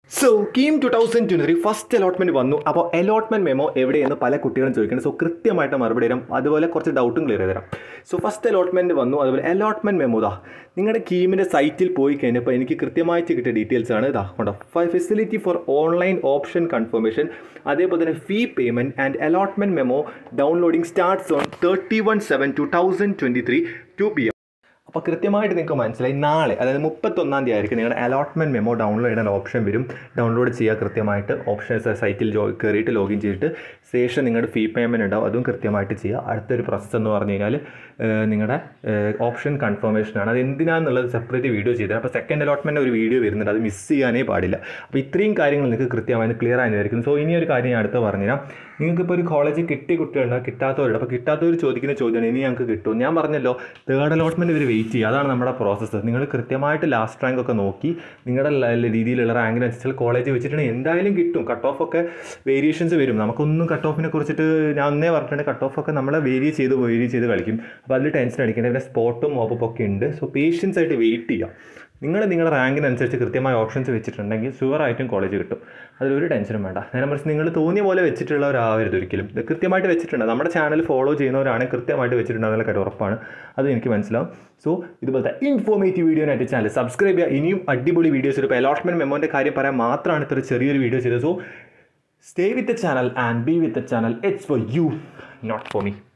so KEAM two thousand twenty three first allotment വന്നു അപ്പോൾ allotment memo എവിടെയെന്ന് പല കുട്ടികളും ചോദിക്കുന്നത് സോ കൃത്യമായിട്ട് മറുപടി തരാം അതുപോലെ കുറച്ച് ഡൗട്ടും ക്ലിയർ ചെയ്ത് തരാം സോ ഫസ്റ്റ് അലോട്ട്മെൻറ്റ് വന്നു അതുപോലെ അലോട്ട്മെൻറ്റ് മെമ്മോ ഇതാ നിങ്ങളുടെ കീമിൻ്റെ സൈറ്റിൽ പോയി കഴിഞ്ഞപ്പോൾ എനിക്ക് കൃത്യമായിട്ട് കിട്ടിയ ഡീറ്റെയിൽസ് ആണ് ഇതാ കൊണ്ടോ facility for online option confirmation അതേപോലെ തന്നെ fee payment and allotment memo downloading starts on thirty one seven two thousand twenty three two P M അപ്പോൾ കൃത്യമായിട്ട് നിങ്ങൾക്ക് മനസ്സിലായി നാളെ അതായത് മുപ്പത്തൊന്നാം തീയതി ആയിരിക്കും നിങ്ങളുടെ അലോട്ട്മെൻറ്റ് മെമ്മോ ഡൗൺലോഡ് ചെയ്യാൻ ഓപ്ഷൻ വരും ഡൗൺലോഡ് ചെയ്യുക കൃത്യമായിട്ട് ഓപ്ഷൻ സൈറ്റിൽ ജോ കയറിയിട്ട് ലോഗിൻ ചെയ്തിട്ട് ശേഷം നിങ്ങളുടെ ഫീ പേയ്മെൻറ്റ് ഉണ്ടാവും അതും കൃത്യമായിട്ട് ചെയ്യുക അടുത്തൊരു പ്രോസസ്സ് എന്ന് പറഞ്ഞു കഴിഞ്ഞാൽ ഏഹ്, നിങ്ങളുടെ ഓപ്ഷൻ കൺഫർമേഷനാണ് അത് എന്തിനാണെന്നുള്ളത് സെപ്പറേറ്റ് വീഡിയോ ചെയ്തത് അപ്പോൾ സെക്കൻഡ് അലോട്ട്മെൻറ്റ് ഒരു വീഡിയോ വരുന്നുണ്ട് അത് മിസ് ചെയ്യാനേ പാടില്ല അപ്പോൾ ഇത്രയും കാര്യങ്ങൾ നിങ്ങൾക്ക് കൃത്യമായി ക്ലിയർ ആയിരിക്കും സോ ഇനി ഒരു കാര്യം ഞാൻ അടുത്ത് പറഞ്ഞുതരാം നിങ്ങൾക്കിപ്പോൾ ഒരു കോളേജിൽ കിട്ടിയ കുട്ടികളുണ്ട് കിട്ടാത്തവരുണ്ട് അപ്പോൾ കിട്ടാത്തവർ ചോദിക്കുന്ന ചോദ്യമാണ് ഇനി ഞങ്ങൾക്ക് കിട്ടും ഞാൻ പറഞ്ഞല്ലോ തേർഡ് അലോട്ട്മെൻറ്റ് ഇവർ വെയിറ്റ് ചെയ്യുക അതാണ് നമ്മുടെ പ്രോസസ്സ് നിങ്ങൾ കൃത്യമായിട്ട് ലാസ്റ്റ് റാങ്ക് ഒക്കെ നോക്കി നിങ്ങളുടെ ല- ല- രീതിയിലുള്ള റാങ്കിനനുസരിച്ച് കോളേജ് വെച്ചിട്ടുണ്ടെങ്കിൽ എന്തായാലും കിട്ടും കട്ട് ഓഫ് ഒക്കെ വേരിയേഷൻസ് വരും നമുക്കൊന്നും കട്ട് ഓഫിനെ കുറിച്ചിട്ട് ഞാൻ ഒന്നേ പറഞ്ഞിട്ടുണ്ട് കട്ട് ഓഫ് ഒക്കെ നമ്മളെ വേരി ചെയ്ത് വേരി ചെയ്ത് കളിക്കും അപ്പോൾ അതിൽ ടെൻഷൻ അടിക്കേണ്ട പിന്നെ സ്പോട്ടും മോപ്പും ഒക്കെ ഉണ്ട് സോ പേഷ്യൻസ് ആയിട്ട് വെയിറ്റ് ചെയ്യുക നിങ്ങൾ നിങ്ങളുടെ റാങ്കിനനുസരിച്ച് കൃത്യമായ ഓപ്ഷൻസ് വെച്ചിട്ടുണ്ടെങ്കിൽ ഷുവറായിട്ടും കോളേജ് കിട്ടും അതിലൊരു ടെൻഷനും വേണ്ട നേരെ മറിച്ച് നിങ്ങൾ തോന്നിയ പോലെ വെച്ചിട്ടുള്ളവരാവരുത് ഒരിക്കലും ഇത് കൃത്യമായിട്ട് വെച്ചിട്ടുണ്ട് നമ്മുടെ ചാനൽ ഫോളോ ചെയ്യുന്നവരാണെങ്കിൽ കൃത്യമായിട്ട് വെച്ചിട്ടുണ്ട് എന്നുള്ള കാര്യം ഉറപ്പാണ് അത് എനിക്ക് മനസ്സിലാവും സോ ഇതുപോലത്തെ ഇൻഫോർമേറ്റീവ് വീഡിയോനായിട്ട് ചാനൽ സബ്സ്ക്രൈബ് ചെയ്യുക ഇനിയും അടിപൊളി വീഡിയോസ് ഇപ്പോൾ അലോട്ട്മെൻറ്റ് മെമ്മോൻ്റെ കാര്യം പറയാൻ മാത്രമാണ് ഇത്ര ചെറിയൊരു വീഡിയോ ചെയ്തത് so stay with the channel and be with the channel it's for you not for me